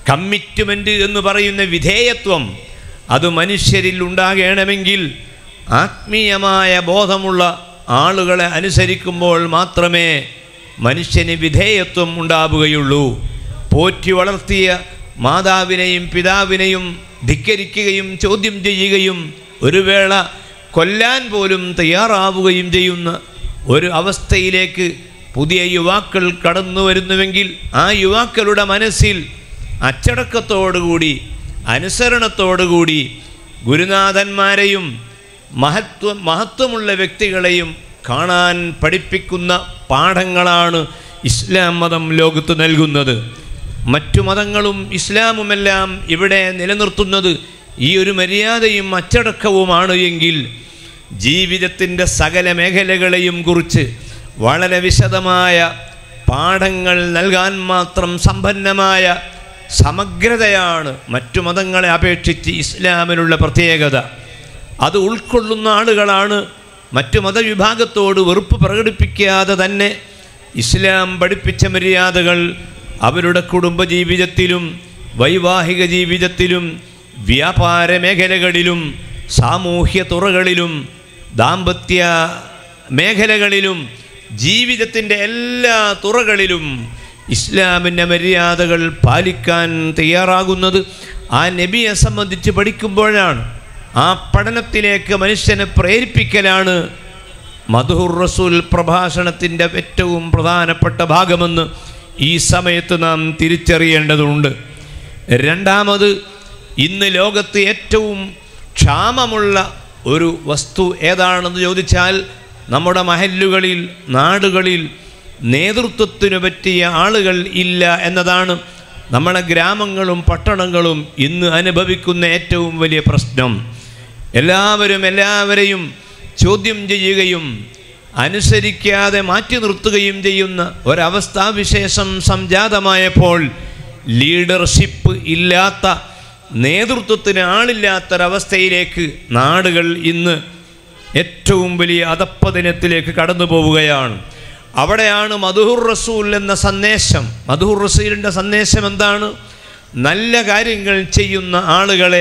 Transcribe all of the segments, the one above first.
Commitment എന്ന് പറയുന്ന വിധേയത്വം അത് മനുഷ്യരിൽ ഉണ്ടാകണമെങ്കിൽ ആത്മീയമായ ബോധമുള്ള ആളുകളെ അനുസരിക്കുമ്പോൾ മാത്രമേ മനുഷ്യന് വിധേയത്വം ഉണ്ടാവുകയുള്ളൂ പോറ്റി വളർത്തിയ മാതാവിനെയും പിതാവിനെയും ധിക്കരിക്കുകയും ചോദ്യം ചെയ്യുകയും ഒരു വേള കൊല്ലാൻ പോലും തയ്യാറാവുകയും ചെയ്യുന്ന ഒരു അവസ്ഥയിലേക്ക് പുതിയ യുവാക്കൾ കടന്നു വരുന്നുവെങ്കിൽ ആ യുവാക്കളുടെ മനസ്സിൽ അച്ചടക്കത്തോടുകൂടി അനുസരണത്തോടുകൂടി ഗുരുനാഥന്മാരെയും മഹത്വം മഹത്വമുള്ള വ്യക്തികളെയും കാണാൻ പഠിപ്പിക്കുന്ന പാഠങ്ങളാണ് ഇസ്ലാം മതം ലോകത്ത് നൽകുന്നത് മറ്റു മതങ്ങളും ഇസ്ലാമുമെല്ലാം ഇവിടെ നിലനിർത്തുന്നത് ഈ ഒരു മര്യാദയും അച്ചടക്കവുമാണ് എങ്കിൽ ജീവിതത്തിൻ്റെ സകല മേഖലകളെയും കുറിച്ച് വളരെ വിശദമായ പാഠങ്ങൾ നൽകാൻ മാത്രം സമ്പന്നമായ സമഗ്രതയാണ് മറ്റു മതങ്ങളെ അപേക്ഷിച്ച് ഇസ്ലാമിനുള്ള പ്രത്യേകത അത് ഉൾക്കൊള്ളുന്ന ആളുകളാണ് മറ്റു മതവിഭാഗത്തോട് വെറുപ്പ് പ്രകടിപ്പിക്കാതെ തന്നെ ഇസ്ലാം പഠിപ്പിച്ച മര്യാദകൾ അവരുടെ കുടുംബജീവിതത്തിലും വൈവാഹിക ജീവിതത്തിലും വ്യാപാര മേഖലകളിലും സാമൂഹ്യ തുറകളിലും ദാമ്പത്യ മേഖലകളിലും ജീവിതത്തിൻ്റെ എല്ലാ തുറകളിലും ഇസ്ലാമിൻ്റെ മര്യാദകൾ പാലിക്കാൻ തയ്യാറാകുന്നത് ആ നബിയെ സംബന്ധിച്ച് പഠിക്കുമ്പോഴാണ് ആ പഠനത്തിലേക്ക് മനുഷ്യനെ പ്രേരിപ്പിക്കലാണ് മധുർ റസൂൽ പ്രഭാഷണത്തിൻ്റെ ഏറ്റവും പ്രധാനപ്പെട്ട ഭാഗമെന്ന് ഈ സമയത്ത് നാം തിരിച്ചറിയേണ്ടതുണ്ട് രണ്ടാമത് ഇന്ന് ലോകത്ത് ഏറ്റവും ക്ഷാമമുള്ള ഒരു വസ്തു ഏതാണെന്ന് ചോദിച്ചാൽ നമ്മുടെ മഹല്ലുകളിൽ നാടുകളിൽ നേതൃത്വത്തിനു പറ്റിയ ആളുകൾ ഇല്ല എന്നതാണ് നമ്മളെ ഗ്രാമങ്ങളും പട്ടണങ്ങളും ഇന്ന് അനുഭവിക്കുന്ന ഏറ്റവും വലിയ പ്രശ്നം എല്ലാവരും എല്ലാവരെയും ചോദ്യം ചെയ്യുകയും അനുസരിക്കാതെ മാറ്റി നിർത്തുകയും ചെയ്യുന്ന ഒരവസ്ഥാവിശേഷം സംജാതമായപ്പോൾ ലീഡർഷിപ്പ് ഇല്ലാത്ത നേതൃത്വത്തിന് ആളില്ലാത്തൊരവസ്ഥയിലേക്ക് നാടുകൾ ഇന്ന് ഏറ്റവും വലിയ അധപ്പതനത്തിലേക്ക് കടന്നു പോവുകയാണ് അവിടെയാണ് മധുഹുർ റസൂൽ എന്ന സന്ദേശം മധുഹുർ റസൂലിൻ്റെ സന്ദേശം എന്താണ് നല്ല കാര്യങ്ങൾ ചെയ്യുന്ന ആളുകളെ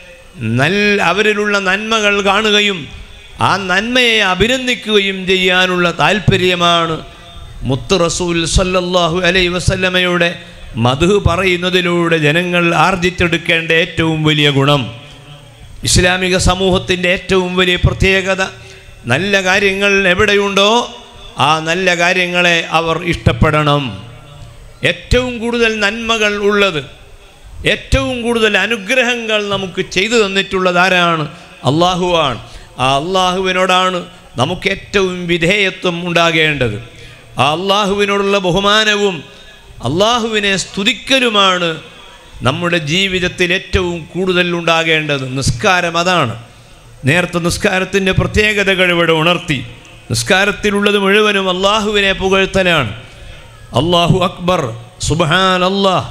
നല്ല അവരിലുള്ള നന്മകൾ കാണുകയും ആ നന്മയെ അഭിനന്ദിക്കുകയും ചെയ്യാനുള്ള താല്പര്യമാണ് മുത്ത് റസൂൽ സല്ലല്ലാഹു അലൈ വസല്ലമയുടെ മധു പറയുന്നതിലൂടെ ജനങ്ങൾ ആർജിച്ചെടുക്കേണ്ട ഏറ്റവും വലിയ ഗുണം ഇസ്ലാമിക സമൂഹത്തിൻ്റെ ഏറ്റവും വലിയ പ്രത്യേകത നല്ല കാര്യങ്ങൾ എവിടെയുണ്ടോ ആ നല്ല കാര്യങ്ങളെ അവർ ഇഷ്ടപ്പെടണം ഏറ്റവും കൂടുതൽ നന്മകൾ ഉള്ളത് ഏറ്റവും കൂടുതൽ അനുഗ്രഹങ്ങൾ നമുക്ക് ചെയ്തു തന്നിട്ടുള്ളത് ആരാണ് അള്ളാഹുവാണ് ആ അള്ളാഹുവിനോടാണ് നമുക്ക് ഏറ്റവും വിധേയത്വം ഉണ്ടാകേണ്ടത് ആ അള്ളാഹുവിനോടുള്ള ബഹുമാനവും അള്ളാഹുവിനെ സ്തുതിക്കലുമാണ് നമ്മുടെ ജീവിതത്തിൽ ഏറ്റവും കൂടുതൽ ഉണ്ടാകേണ്ടത് നിസ്കാരം അതാണ് നേരത്തെ നിസ്കാരത്തിൻ്റെ പ്രത്യേകതകൾ ഇവിടെ ഉണർത്തി നിസ്കാരത്തിലുള്ളത് മുഴുവനും അള്ളാഹുവിനെ പുകഴ്ത്തലാണ് അള്ളാഹു അക്ബർ സുബഹാൻ അള്ളാഹ്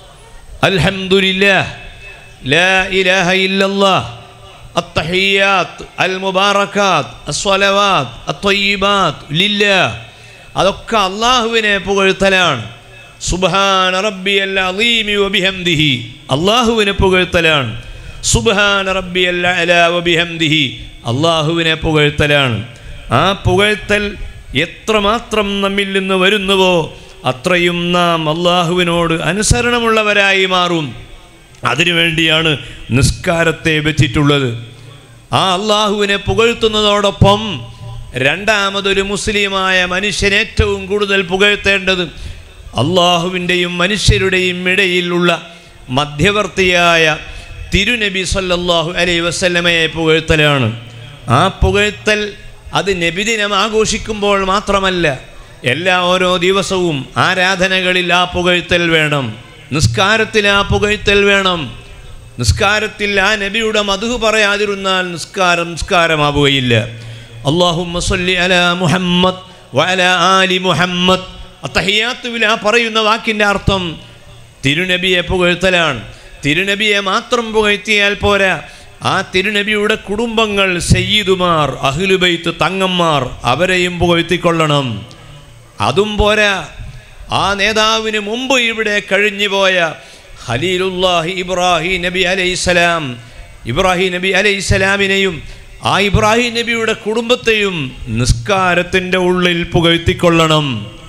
അൽഹംദുലില്ലാഹ് ലാ ഇലാഹ ഇല്ലല്ലാഹ് അത്തഹിയാത്ത് അൽ മുബാറക്കാത്ത് അസ്വലവാത്ത് അത്വയ്യിബാത്ത് ലില്ലാഹ് അതൊക്കെ അള്ളാഹുവിനെ പുകഴ്ത്തലാണ് സുബ്ഹാന റബ്ബിയൽ അലീമി വബിഹംദിഹി അള്ളാഹുവിനെ പുകഴ്ത്തലാണ് സുബ്ഹാന റബ്ബിയൽ അലാ വബിഹംദിഹി അള്ളാഹുവിനെ പുകഴ്ത്തലാണ് ആ പുകഴ്ത്തൽ എത്രമാത്രം നമ്മിൽ നിന്ന് വരുന്നുവോ അത്രയും നാം അള്ളാഹുവിനോട് അനുസരണമുള്ളവരായി മാറും അതിനുവേണ്ടിയാണ് നിസ്കാരത്തെ വെച്ചിട്ടുള്ളത് ആ അള്ളാഹുവിനെ പുകഴ്ത്തുന്നതോടൊപ്പം രണ്ടാമതൊരു മുസ്ലിമായ മനുഷ്യൻ ഏറ്റവും കൂടുതൽ പുകഴ്ത്തേണ്ടത് അള്ളാഹുവിൻ്റെയും മനുഷ്യരുടെയും ഇടയിലുള്ള മധ്യവർത്തിയായ തിരുനബി സല്ലല്ലാഹു അലൈഹി വസല്ലമയെ പുകഴ്ത്തലാണ് ആ പുകഴ്ത്തൽ അത് നബിദിനം ആഘോഷിക്കുമ്പോൾ മാത്രമല്ല എല്ലാ ഓരോ ദിവസവും ആരാധനകളിൽ ആ പുകഴ്ത്തൽ വേണം നിസ്കാരത്തിൽ ആ പുകഴ്ത്തൽ വേണം നിസ്കാരത്തിൽ ആ നബിയുടെ മധു പറയാതിരുന്നാൽ നിസ്കാരം നിസ്കാരമാവുകയില്ല അള്ളാഹുമ്മ സല്ലി അല മുഹമ്മദ് വഅല ആലി മുഹമ്മദ് അത്തഹിയാത്തുവിൽ ആ പറയുന്ന വാക്കിൻ്റെ അർത്ഥം തിരുനബിയെ പുകഴ്ത്തലാണ് തിരുനബിയെ മാത്രം പുകഴ്ത്തിയാൽ പോരാ ആ തിരുനബിയുടെ കുടുംബങ്ങൾ സയ്യിദുമാർ അഹ്ലുബൈത്ത് തങ്ങന്മാർ അവരെയും പുകഴ്ത്തിക്കൊള്ളണം അതും പോരാ ആ നേതാവിന് മുമ്പ് ഇവിടെ കഴിഞ്ഞുപോയ ഖലീലുല്ലാഹി ഇബ്രാഹിം നബി അലൈഹിസ്സലാം ഇബ്രാഹിം നബി അലൈഹിസ്സലാമിനെയും ആ ഇബ്രാഹിം നബിയുടെ കുടുംബത്തെയും നിസ്കാരത്തിൻ്റെ ഉള്ളിൽ പുകഴ്ത്തിക്കൊള്ളണം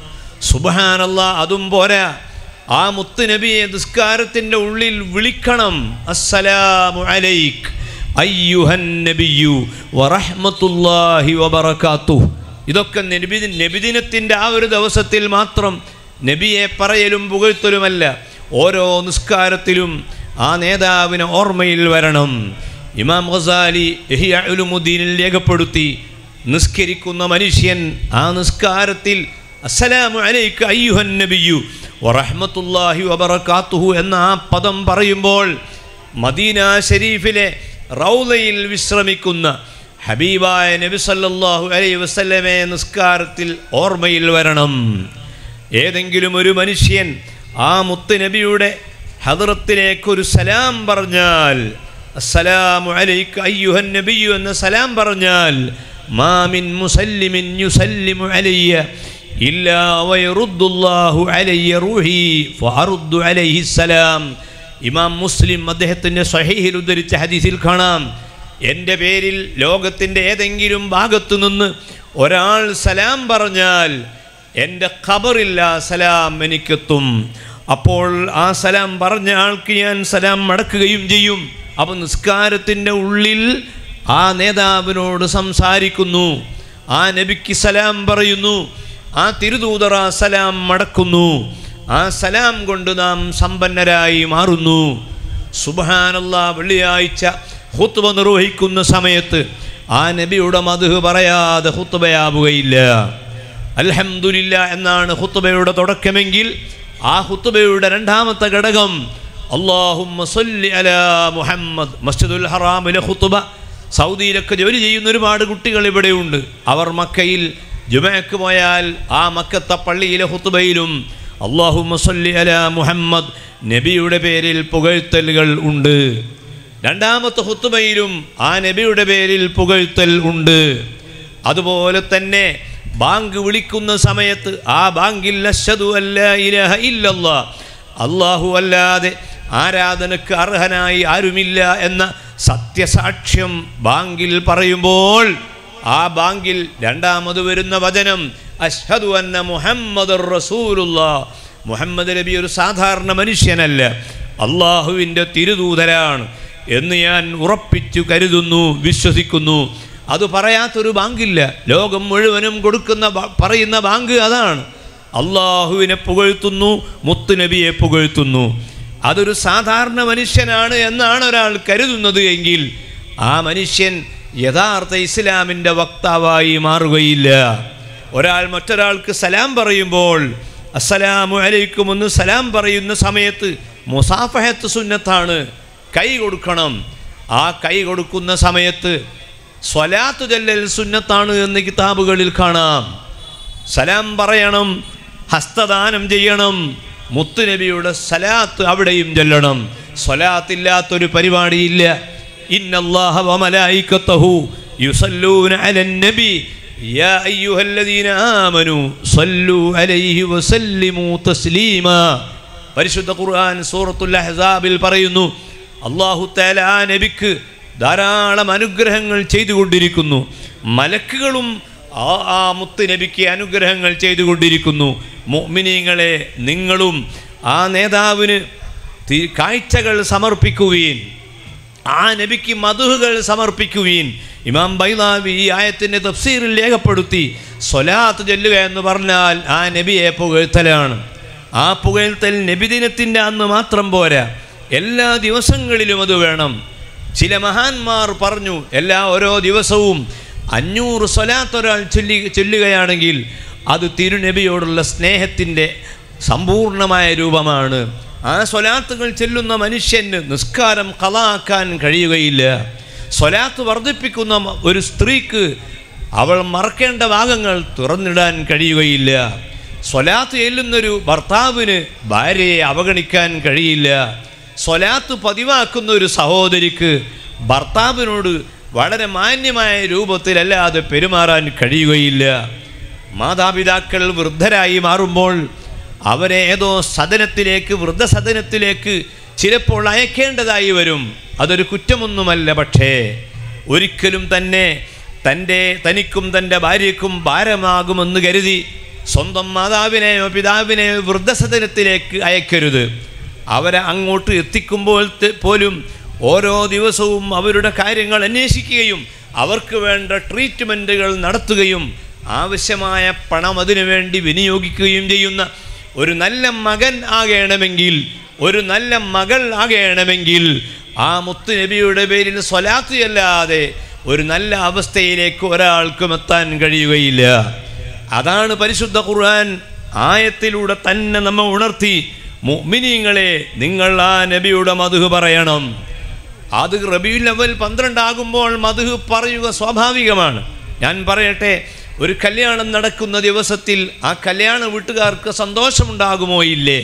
സുബഹാനല്ല അതും പോരാ ആ മുത്ത് നബിയെ നിസ്കാരത്തിൻ്റെ ഉള്ളിൽ വിളിക്കണം അസ്സലാമു അലൈക്ക് അയ്യുഹൻ നബിയു വറഹ്മത്തുല്ലാഹി വബറകാത്തു ഇതൊക്കെ നബി നബിദിനത്തിൻ്റെ ആ ഒരു ദിവസത്തിൽ മാത്രം നബിയെ പറയലും പുകഴ്ത്തലുമല്ല ഓരോ നിസ്കാരത്തിലും ആ നേതാവിനെ ഓർമ്മയിൽ വരണം ഇമാം ഖസാലി ഇഹ്യ ഉലുമുദ്ദീനിൽ രേഖപ്പെടുത്തി നിസ്കരിക്കുന്ന മനുഷ്യൻ ആ നിസ്കാരത്തിൽ അസ്സലാമു അലൈക അയ്യുഹൻ നബിയു വറഹ്മത്തുള്ളാഹി വബറകാതുഹു എന്ന ആ പദം പറയുമ്പോൾ മദീന ഷരീഫിലെ റൗലയിൽ വിശ്രമിക്കുന്ന ഹബീബായ നബി സല്ലല്ലാഹു അലൈഹി വസല്ലമെ നിസ്കാരത്തിൽ ഓർമ്മയിൽ വരണം ഏതെങ്കിലും ഒരു മനുഷ്യൻ ആ മുത്ത് നബിയുടെ ഹദറത്തിലേക്ക് ഒരു സലാം പറഞ്ഞാൽ അസ്സലാമു അലൈക അയ്യുഹൻ നബിയു എന്ന സലാം പറഞ്ഞാൽ മാമിൻ മുസല്ലിമിൻ യുസല്ലിമു അലയ്യ ഇല്ലാ വയറുദ്ദുല്ലാഹു അലയ്യ റൂഹി ഫഅറുദ്ദു അലൈഹി സലാം ഇമാം മുസ്ലിം അദ്ദേഹത്തിൻ്റെ സ്വഹീഹിൽ ഉദ്ധരിച്ച ഹദീസിൽ കാണാം എൻ്റെ പേരിൽ ലോകത്തിൻ്റെ ഏതെങ്കിലും ഭാഗത്തു നിന്ന് ഒരാൾ സലാം പറഞ്ഞാൽ എൻ്റെ ഖബറില്ല സലാം എനിക്കെത്തും അപ്പോൾ ആ സലാം പറഞ്ഞ ആൾക്ക് ഞാൻ സലാം മടക്കുകയും ചെയ്യും അപ്പം നിസ്കാരത്തിൻ്റെ ഉള്ളിൽ ആ നേതാവിനോട് സംസാരിക്കുന്നു ആ നബിക്ക് സലാം പറയുന്നു ആ തിരുദൂതർ ആ സലാം മടക്കുന്നു ആ സലാം കൊണ്ട് നാം സമ്പന്നരായി മാറുന്നു സുബഹാനല്ല വെള്ളിയാഴ്ച ഹുത്തുബ നിർവഹിക്കുന്ന സമയത്ത് ആ നബിയുടെ മധു പറയാതെ ഹുത്തുബയാവുകയില്ല അൽഹംദുലില്ല എന്നാണ് ഹുത്തുബയുടെ തുടക്കമെങ്കിൽ ആ ഹുത്തുബയുടെ രണ്ടാമത്തെ ഘടകം അള്ളാഹുമ്മ സല്ലി അലാ മുഹമ്മദ് മസ്ജിദുൽ ഹറാമിലെ ഹുത്തുബ സൗദിയിലൊക്കെ ജോലി ചെയ്യുന്ന ഒരുപാട് കുട്ടികൾ ഇവിടെയുണ്ട് അവർ മക്കയിൽ ജുമയ്ക്ക് പോയാൽ ആ മക്കത്തെ പള്ളിയിലെ ഹുത്തുബയിലും അള്ളാഹുമ്മ സല്ലി അലാ മുഹമ്മദ് നബിയുടെ പേരിൽ പുകഴ്ത്തലുകൾ ഉണ്ട് രണ്ടാമത്തെ ഹുത്തുബയിലും ആ നബിയുടെ പേരിൽ പുകഴ്ത്തൽ ഉണ്ട് അതുപോലെ തന്നെ ബാങ്ക് വിളിക്കുന്ന സമയത്ത് ആ ബാങ്കിൽ അശ്ഹദു അല്ലാ ഇലാഹ ഇല്ലല്ലാ അല്ലാഹു അല്ലാതെ ആരാധനക്ക് അർഹനായി ആരുമില്ല എന്ന സത്യസാക്ഷ്യം ബാങ്കിൽ പറയുമ്പോൾ ആ ബാങ്കിൽ രണ്ടാമത് വരുന്ന വചനം അഷ്ഹദു അന്ന മുഹമ്മദ് റസൂലുള്ള മുഹമ്മദ് നബി ഒരു സാധാരണ മനുഷ്യനല്ല അള്ളാഹുവിൻ്റെ തിരുദൂതരാണ് എന്ന് ഞാൻ ഉറപ്പിച്ചു കരുതുന്നു വിശ്വസിക്കുന്നു അത് പറയാത്തൊരു ബാങ്കില്ല ലോകം മുഴുവനും കൊടുക്കുന്ന ബ- പറയുന്ന ബാങ്ക് അതാണ് അള്ളാഹുവിനെ പുകഴ്ത്തുന്നു മുത്തുനബിയെ പുകഴ്ത്തുന്നു അതൊരു സാധാരണ മനുഷ്യനാണ് എന്നാണ് ഒരാൾ കരുതുന്നത് എങ്കിൽ ആ മനുഷ്യൻ യഥാർത്ഥ ഇസ്ലാമിൻ്റെ വക്താവായി മാറുകയില്ല ഒരാൾ മറ്റൊരാൾക്ക് സലാം പറയുമ്പോൾ അസ്സലാമു അലൈക്കും എന്ന് സലാം പറയുന്ന സമയത്ത് മുസാഫഹത്ത് സുന്നത്താണ് കൈ കൊടുക്കണം ആ കൈ കൊടുക്കുന്ന സമയത്ത് സ്വലാത്ത് ചൊല്ലൽ സുന്നത്താണ് എന്ന് കിതാബുകളിൽ കാണാം സലാം പറയണം ഹസ്തദാനം ചെയ്യണം മുത്തുനബിയുടെ സലാത്ത് അവിടെയും ചൊല്ലണം സ്വലാത്തില്ലാത്തൊരു പരിപാടിയില്ല ഇന്നല്ലാഹ വമലായിക്കത്തഹു യുസല്ലൂന അലൻ നബി യാ അയ്യുഹല്ലദീന ആമനു സല്ലു അലൈഹി വസല്ലിമു തസ്ലീമാ പരിശുദ്ധ ഖുർആൻ സൂറത്തുൽ അഹ്സാബിൽ പറയുന്നു അള്ളാഹു തആല ആ നബിക്ക് ധാരാളം അനുഗ്രഹങ്ങൾ ചെയ്തുകൊണ്ടിരിക്കുന്നു മലക്കുകളും ആ ആ മുത്ത് നബിക്ക് അനുഗ്രഹങ്ങൾ ചെയ്തുകൊണ്ടിരിക്കുന്നു മുഅ്മിനീങ്ങളെ നിങ്ങളും ആ നേതാവിന് തി- കാഴ്ചകൾ സമർപ്പിക്കുകയും ആ നബിക്ക് മധുഹുകൾ സമർപ്പിക്കുകയും ഇമാം ബൈലാവി ഈ ആയത്തിൻ്റെ തഫ്സീറിൽ രേഖപ്പെടുത്തി സ്വലാത്ത് ചൊല്ലുക എന്ന് പറഞ്ഞാൽ ആ നബിയെ പുകഴ്ത്തലാണ് ആ പുകഴ്ത്തൽ നബിദിനത്തിൻ്റെ അന്ന് മാത്രം പോരാ എല്ലാ ദിവസങ്ങളിലും അത് വേണം ചില മഹാന്മാർ പറഞ്ഞു എല്ലാ ഓരോ ദിവസവും അഞ്ഞൂറ് സ്വലാത്ത് ഒരാൾ ചൊല്ലി ചൊല്ലുകയാണെങ്കിൽ അത് തിരുനബിയോടുള്ള സ്നേഹത്തിൻ്റെ സമ്പൂർണമായ രൂപമാണ് ആ സ്വലാത്തുകൾ ചെല്ലുന്ന മനുഷ്യന് നിസ്കാരം കളാക്കാൻ കഴിയുകയില്ല സ്വലാത്ത് വർദ്ധിപ്പിക്കുന്ന മ- ഒരു സ്ത്രീക്ക് അവൾ മറക്കേണ്ട ഭാഗങ്ങൾ തുറന്നിടാൻ കഴിയുകയില്ല സ്വലാത്ത് ചെല്ലുന്നൊരു ഭർത്താവിന് ഭാര്യയെ അവഗണിക്കാൻ കഴിയില്ല സ്വലാത്ത് പതിവാക്കുന്ന ഒരു സഹോദരിക്ക് ഭർത്താവിനോട് വളരെ മാന്യമായ രൂപത്തിലല്ലാതെ പെരുമാറാൻ കഴിയുകയില്ല മാതാപിതാക്കൾ വൃദ്ധരായി മാറുമ്പോൾ അവരെ ഏതോ സദനത്തിലേക്ക് വൃദ്ധസദനത്തിലേക്ക് ചിലപ്പോൾ അയക്കേണ്ടതായി വരും അതൊരു കുറ്റമൊന്നുമല്ല പക്ഷേ ഒരിക്കലും തന്നെ തൻ്റെ തനിക്കും തൻ്റെ ഭാര്യയ്ക്കും ഭാരമാകുമെന്ന് കരുതി സ്വന്തം മാതാവിനെയോ പിതാവിനെയോ വൃദ്ധസദനത്തിലേക്ക് അയക്കരുത് അവരെ അങ്ങോട്ട് എത്തിക്കുമ്പോൾ ത- പോലും ഓരോ ദിവസവും അവരുടെ കാര്യങ്ങൾ അന്വേഷിക്കുകയും അവർക്ക് വേണ്ട ട്രീറ്റ്മെൻറ്റുകൾ നടത്തുകയും ആവശ്യമായ പണം അതിനു വേണ്ടി വിനിയോഗിക്കുകയും ചെയ്യുന്ന ഒരു നല്ല മകൻ ആകണമെങ്കിൽ ഒരു നല്ല മകൾ ആകണമെങ്കിൽ ആ മുത്തു നബിയുടെ പേരിൽ സ്വലാത്ത് അല്ലാതെ ഒരു നല്ല അവസ്ഥയിലേക്ക് ഒരാൾക്കും എത്താൻ കഴിയുകയില്ല അതാണ് പരിശുദ്ധ ഖുർആൻ ആയത്തിലൂടെ തന്നെ നമ്മെ ഉണർത്തി മുഅ്മിനീങ്ങളെ നിങ്ങൾ ആ നബിയുടെ മധു പറയണം അത് റബിയുൽ ലെവൽ പന്ത്രണ്ടാകുമ്പോൾ മധു പറയുക സ്വാഭാവികമാണ് ഞാൻ പറയട്ടെ ഒരു കല്യാണം നടക്കുന്ന ദിവസത്തിൽ ആ കല്യാണ വീട്ടുകാർക്ക് സന്തോഷമുണ്ടാകുമോ ഇല്ലേ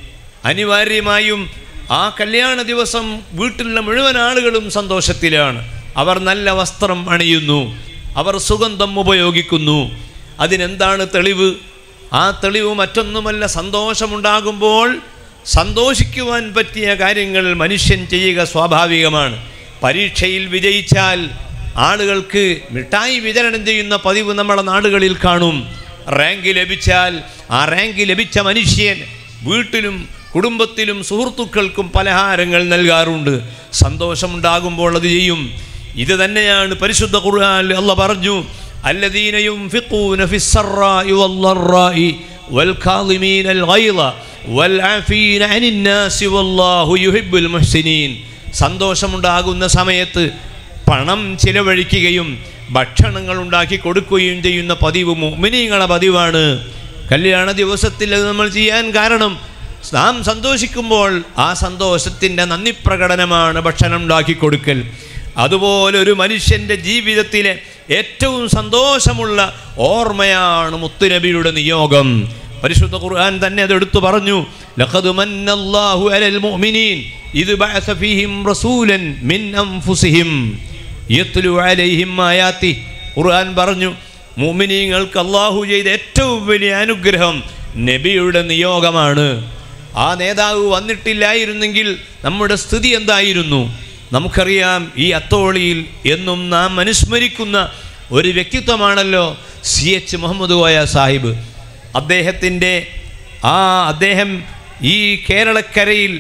അനിവാര്യമായും ആ കല്യാണ ദിവസം വീട്ടിലുള്ള മുഴുവൻ ആളുകളും സന്തോഷത്തിലാണ് അവർ നല്ല വസ്ത്രം അണിയുന്നു അവർ സുഗന്ധം ഉപയോഗിക്കുന്നു അതിനെന്താണ് തെളിവ് ആ തെളിവ് മറ്റൊന്നുമല്ല സന്തോഷമുണ്ടാകുമ്പോൾ സന്തോഷിക്കുവാൻ പറ്റിയ കാര്യങ്ങൾ മനുഷ്യൻ ചെയ്യുക സ്വാഭാവികമാണ് പരീക്ഷയിൽ വിജയിച്ചാൽ ആളുകൾക്ക് മിഠായി വിതരണം ചെയ്യുന്ന പതിവ് നമ്മുടെ നാടുകളിൽ കാണും റാങ്ക് ലഭിച്ചാൽ ആ റാങ്ക് ലഭിച്ച മനുഷ്യൻ വീട്ടിലും കുടുംബത്തിലും സുഹൃത്തുക്കൾക്കും പലഹാരങ്ങൾ നൽകാറുണ്ട് സന്തോഷമുണ്ടാകുമ്പോൾ അത് ചെയ്യും ഇത് തന്നെയാണ് പരിശുദ്ധ ഖുർആനിൽ അല്ല പറഞ്ഞു الذين ينفقون في السراء والضراء والكاظمين الغيظ والعافين عن الناس والله يحب المحسنين സന്തോഷമുണ്ടാകുന്ന സമയത്ത് പണം ചിലവഴിക്കുകയും ഭക്ഷണങ്ങൾ ഉണ്ടാക്കി കൊടുക്കുകയും ചെയ്യുന്ന പതിവ് മുഅ്മിനീങ്ങളെ പതിവാണ് കല്യാണ ദിവസത്തിൽ അത് നമ്മൾ ചെയ്യാൻ കാരണം നാം സന്തോഷിക്കുമ്പോൾ ആ സന്തോഷത്തിൻ്റെ നന്ദി പ്രകടനമാണ് ഭക്ഷണം ഉണ്ടാക്കി കൊടുക്കൽ അതുപോലെ ഒരു മനുഷ്യൻ്റെ ജീവിതത്തിലെ ഏറ്റവും സന്തോഷമുള്ള ഓർമ്മയാണ് മുത്തുനബിയുടെ നിയോഗം പരിശുദ്ധ ഖുർആൻ തന്നെ അത് എടുത്തു പറഞ്ഞു ലഖദ് മന്നല്ലാഹു അലൽ മുഅ്മിനീൻ ഇത് ബഅസ ഫീഹിം റസൂലൻ മിൻ അൻഫുസിഹിം യത്ലു അലൈഹിം ആയാത്തി ഖുർആൻ പറഞ്ഞു മുഅ്മിനീങ്ങൾക്ക് അല്ലാഹു ചെയ്ത ഏറ്റവും വലിയ അനുഗ്രഹം നബിയുടെ നിയോഗമാണ് ആ നേതാവ് വന്നിട്ടില്ലായിരുന്നെങ്കിൽ നമ്മുടെ സ്ഥിതി എന്തായിരുന്നു നമുക്കറിയാം ഈ അത്തോളിയിൽ എന്നും നാം അനുസ്മരിക്കുന്ന ഒരു വ്യക്തിത്വമാണല്ലോ സി എച്ച് മുഹമ്മദ് കോയ സാഹിബ് അദ്ദേഹത്തിൻ്റെ ആ അദ്ദേഹം ഈ കേരളക്കരയിൽ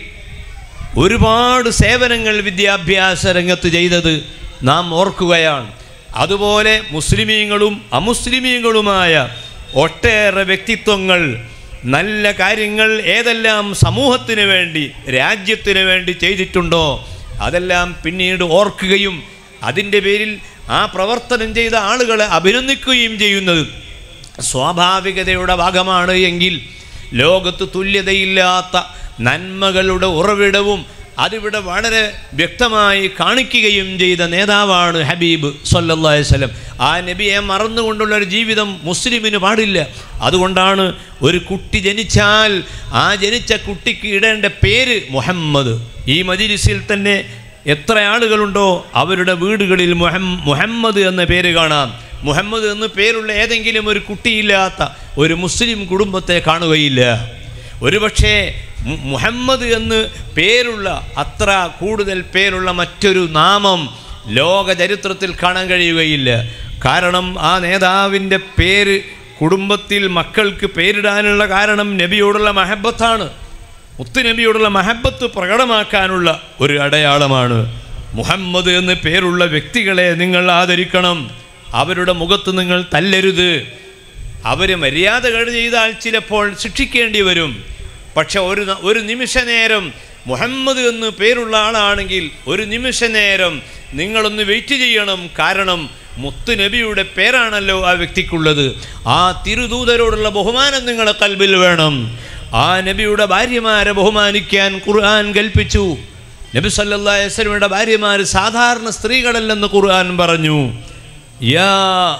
ഒരുപാട് സേവനങ്ങൾ വിദ്യാഭ്യാസ രംഗത്ത് ചെയ്തത് നാം ഓർക്കുകയാണ് അതുപോലെ മുസ്ലിമീങ്ങളും അമുസ്ലിമീങ്ങളുമായ ഒട്ടേറെ വ്യക്തിത്വങ്ങൾ നല്ല കാര്യങ്ങൾ ഏതെല്ലാം സമൂഹത്തിന് വേണ്ടി രാജ്യത്തിന് വേണ്ടി ചെയ്തിട്ടുണ്ടോ അതെല്ലാം പിന്നീട് ഓർക്കുകയും അതിൻ്റെ പേരിൽ ആ പ്രവർത്തനം ചെയ്ത ആളുകളെ അഭിനന്ദിക്കുകയും ചെയ്യുന്നത് സ്വാഭാവികതയുടെ ഭാഗമാണ് എങ്കിൽ ലോകത്ത് തുല്യതയില്ലാത്ത നന്മകളുടെ ഉറവിടവും അതിവിടെ വളരെ വ്യക്തമായി കാണിക്കുകയും ചെയ്ത നേതാവാണ് ഹബീബ് സല്ലല്ലാഹു അലൈഹി വസല്ലം ആ നബിയെ മറന്നുകൊണ്ടുള്ള ഒരു ജീവിതം മുസ്ലിമിന് പാടില്ല അതുകൊണ്ടാണ് ഒരു കുട്ടി ജനിച്ചാൽ ആ ജനിച്ച കുട്ടിക്ക് ഇടേണ്ട പേര് മുഹമ്മദ് ഈ മജിലിസിൽ തന്നെ എത്ര ആളുകളുണ്ടോ അവരുടെ വീടുകളിൽ മുഹം മുഹമ്മദ് എന്ന പേര് കാണാം മുഹമ്മദ് എന്ന് പേരുള്ള ഏതെങ്കിലും ഒരു കുട്ടിയില്ലാത്ത ഒരു മുസ്ലിം കുടുംബത്തെ കാണുകയില്ല ഒരുപക്ഷേ മു- മുഹമ്മദ് എന്ന് പേരുള്ള അത്ര കൂടുതൽ പേരുള്ള മറ്റൊരു നാമം ലോക ചരിത്രത്തിൽ കാണാൻ കഴിയുകയില്ല കാരണം ആ നേതാവിൻ്റെ പേര് കുടുംബത്തിൽ മക്കൾക്ക് പേരിടാനുള്ള കാരണം നബിയോടുള്ള മഹബത്താണ് മുത്തുനബിയോടുള്ള മഹബത്ത് പ്രകടമാക്കാനുള്ള ഒരു അടയാളമാണ് മുഹമ്മദ് എന്ന് പേരുള്ള വ്യക്തികളെ നിങ്ങൾ ആദരിക്കണം അവരുടെ മുഖത്ത് നിങ്ങൾ തല്ലരുത് അവർ മര്യാദകൾ ചെയ്താൽ ചിലപ്പോൾ ശിക്ഷിക്കേണ്ടി വരും പക്ഷെ ഒരു ന- ഒരു നിമിഷ നേരം മുഹമ്മദ് എന്ന് പേരുള്ള ആളാണെങ്കിൽ ഒരു നിമിഷ നേരം നിങ്ങളൊന്ന് വെയിറ്റ് ചെയ്യണം കാരണം മുത്തു നബിയുടെ പേരാണല്ലോ ആ വ്യക്തിക്കുള്ളത് ആ തിരുദൂതരോടുള്ള ബഹുമാനം നിങ്ങളെ കൽബിൽ വേണം ആ നബിയുടെ ഭാര്യമാരെ ബഹുമാനിക്കാൻ ഖുർആൻ കൽപ്പിച്ചു നബി സല്ലല്ലാഹു അലൈഹി വസല്ലമയുടെ ഭാര്യമാർ സാധാരണ സ്ത്രീകളല്ലെന്ന് ഖുർആൻ പറഞ്ഞു യാ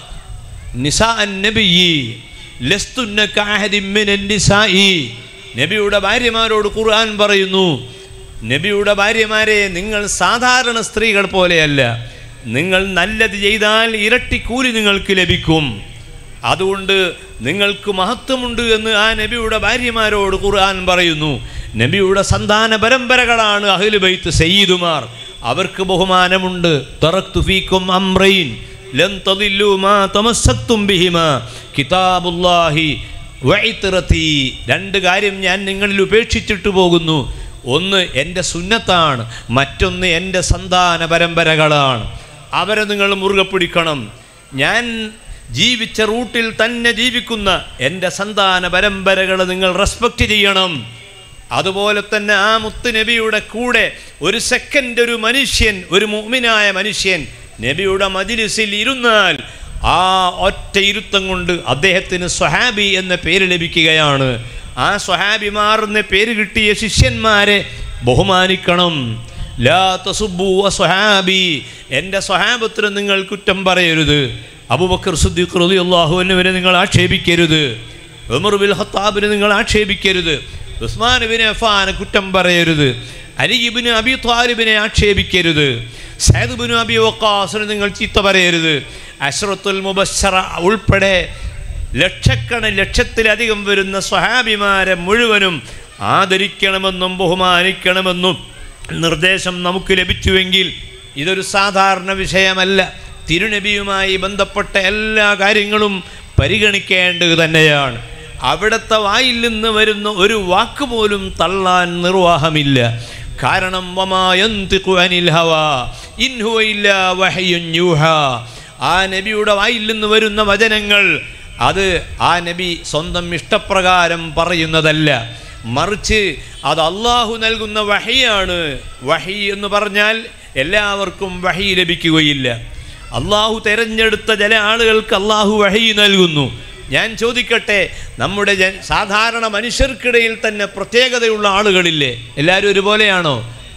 നിസാ നബിയി ലസ്തുന്ന കഅഹദിൻ മിനൻ നിസായി നബിയുടെ ഭാര്യമാരോട് ഖുർആൻ പറയുന്നു നബിയുടെ ഭാര്യമാരെ നിങ്ങൾ സാധാരണ സ്ത്രീകൾ പോലെയല്ല നിങ്ങൾ നല്ലത് ചെയ്താൽ ഇരട്ടി കൂലി നിങ്ങൾക്ക് ലഭിക്കും അതുകൊണ്ട് നിങ്ങൾക്ക് മഹത്വമുണ്ട് എന്ന് ആ നബിയുടെ ഭാര്യമാരോട് ഖുർആൻ പറയുന്നു നബിയുടെ സന്താന പരമ്പരകളാണ് അഹ്ലു ബൈത്ത് സയ്യിദുമാർ അവർക്ക് ബഹുമാനമുണ്ട് തറക്തു ഫീക്കും അംറൈൻ ലൻ തദില്ലു മാ തമസ്സക്തും ബിഹിമാ കിതാബുല്ലാഹി വഇത്രതി രണ്ട് കാര്യം ഞാൻ നിങ്ങളിൽ ഉപേക്ഷിച്ചിട്ട് പോകുന്നു ഒന്ന് എൻ്റെ സുന്നത്താണ് മറ്റൊന്ന് എൻ്റെ സന്താന പരമ്പരകളാണ് അവരെ നിങ്ങൾ മുറുകെ പിടിക്കണം ഞാൻ ജീവിച്ച റൂട്ടിൽ തന്നെ ജീവിക്കുന്ന എൻ്റെ സന്താന പരമ്പരകൾ നിങ്ങൾ റെസ്പെക്റ്റ് ചെയ്യണം അതുപോലെ തന്നെ ആ മുത്തുനബിയുടെ കൂടെ ഒരു സെക്കൻഡ് ഒരു മനുഷ്യൻ ഒരു മുഅ്മിനായ മനുഷ്യൻ നബിയുടെ മജിലിസിൽ ഇരുന്നാൽ ആ ഒറ്റ ഇരുത്തം കൊണ്ട് അദ്ദേഹത്തിന് സ്വഹാബി എന്ന പേര് ലഭിക്കുകയാണ് ആ സ്വഹാബിമാർ എന്ന പേര് കിട്ടിയ ശിഷ്യന്മാരെ ബഹുമാനിക്കണം ലാ തസുബ്ബു സ്വഹാബി എൻ്റെ സ്വഹാബത്തിന് നിങ്ങൾ കുറ്റം പറയരുത് അബൂബക്കർ സുദ്ദീഖ് റളിയല്ലാഹു അൻഹുവിനെ നിങ്ങൾ ആക്ഷേപിക്കരുത് ഉമർ ബിൽ ഖത്താബിനെ നിങ്ങൾ ആക്ഷേപിക്കരുത് ഉസ്മാൻ ബിൻ അഫാനെ കുറ്റം പറയരുത് അലി ഇബ്നു അബി ത്വാലിബിനെ ആക്ഷേപിക്കരുത് സൈദ് ബിൻ അബി വക്കാസിനെ നിങ്ങൾ ചീത്ത പറയരുത് അഷ്റത്തുൽ മുബശ്ശറ ഉൾപ്പെടെ ലക്ഷക്കണ ലക്ഷത്തിലധികം വരുന്ന സ്വഹാബിമാരെ മുഴുവനും ആദരിക്കണമെന്നും ബഹുമാനിക്കണമെന്നും നിർദ്ദേശം നമുക്ക് ലഭിച്ചുവെങ്കിൽ ഇതൊരു സാധാരണ വിഷയമല്ല തിരുനബിയുമായി ബന്ധപ്പെട്ട എല്ലാ കാര്യങ്ങളും പരിഗണിക്കേണ്ടത് തന്നെയാണ് അവിടുത്തെ വായിൽ നിന്ന് വരുന്ന ഒരു വാക്ക് പോലും തള്ളാൻ നിർവാഹമില്ല കാരണം വമായന്തിഖു അനിൽ ഹവാ ഇൻ ഹുവ ഇല്ലാ വഹയ്യുൻ യൂഹാ ആ നബിയുടെ വായിൽ നിന്ന് വരുന്ന വചനങ്ങൾ അത് ആ നബി സ്വന്തം ഇഷ്ടപ്രകാരം പറയുന്നതല്ല മറിച്ച് അത് അള്ളാഹു നൽകുന്ന വഹിയാണ് വഹി എന്ന് പറഞ്ഞാൽ എല്ലാവർക്കും വഹി ലഭിക്കുകയില്ല അള്ളാഹു തിരഞ്ഞെടുത്ത ചില ആളുകൾക്ക് അള്ളാഹു വഹി നൽകുന്നു ഞാൻ ചോദിക്കട്ടെ നമ്മുടെ ജൻ സാധാരണ മനുഷ്യർക്കിടയിൽ തന്നെ പ്രത്യേകതയുള്ള ആളുകളില്ലേ എല്ലാവരും ഒരുപോലെയാണോ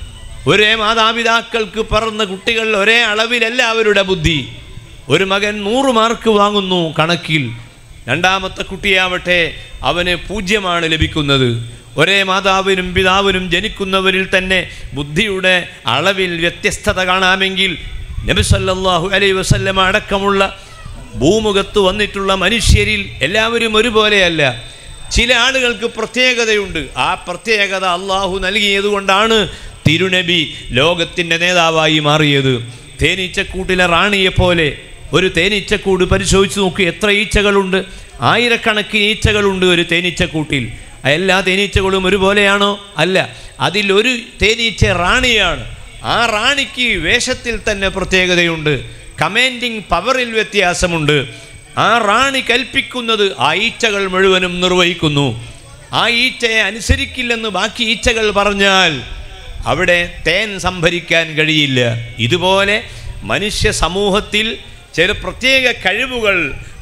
ഒരേ മാതാപിതാക്കൾക്ക് പറന്ന കുട്ടികൾ ഒരേ അളവിലല്ല അവരുടെ ബുദ്ധി ഒരു മകൻ നൂറ് മാർക്ക് വാങ്ങുന്നു കണക്കിൽ രണ്ടാമത്തെ കുട്ടിയാവട്ടെ അവന് പൂജ്യമാണ് ലഭിക്കുന്നത് ഒരേ മാതാവിനും പിതാവിനും ജനിക്കുന്നവരിൽ തന്നെ ബുദ്ധിയുടെ അളവിൽ വ്യത്യസ്തത കാണാമെങ്കിൽ നബി സല്ലല്ലാഹു അലൈഹി വസല്ലമ അടക്കമുള്ള ഭൂമുഖത്ത് വന്നിട്ടുള്ള മനുഷ്യരിൽ എല്ലാവരും ഒരുപോലെയല്ല ചില ആളുകൾക്ക് പ്രത്യേകതയുണ്ട് ആ പ്രത്യേകത അള്ളാഹു നൽകിയത് കൊണ്ടാണ് തിരുനബി ലോകത്തിൻ്റെ നേതാവായി മാറിയത് തേനീച്ചക്കൂട്ടിലെ റാണിയെപ്പോലെ ഒരു തേനീച്ചക്കൂട് പരിശോധിച്ച് നോക്കി എത്ര ഈച്ചകളുണ്ട് ആയിരക്കണക്കിന് ഈച്ചകളുണ്ട് ഒരു തേനീച്ചക്കൂട്ടിൽ എല്ലാ തേനീച്ചകളും ഒരുപോലെയാണോ അല്ല അതിലൊരു തേനീച്ച റാണിയാണ് ആ റാണിക്ക് വേഷത്തിൽ തന്നെ പ്രത്യേകതയുണ്ട് കമാൻഡിങ് പവറിൽ വ്യത്യാസമുണ്ട് ആ റാണി കൽപ്പിക്കുന്നത് ആ ഈച്ചകൾ മുഴുവനും നിർവഹിക്കുന്നു ആ ഈച്ചയെ അനുസരിക്കില്ലെന്ന് ബാക്കി ഈച്ചകൾ പറഞ്ഞാൽ അവിടെ തേൻ സംഭരിക്കാൻ കഴിയില്ല ഇതുപോലെ മനുഷ്യ സമൂഹത്തിൽ ചില പ്രത്യേക കഴിവുകൾ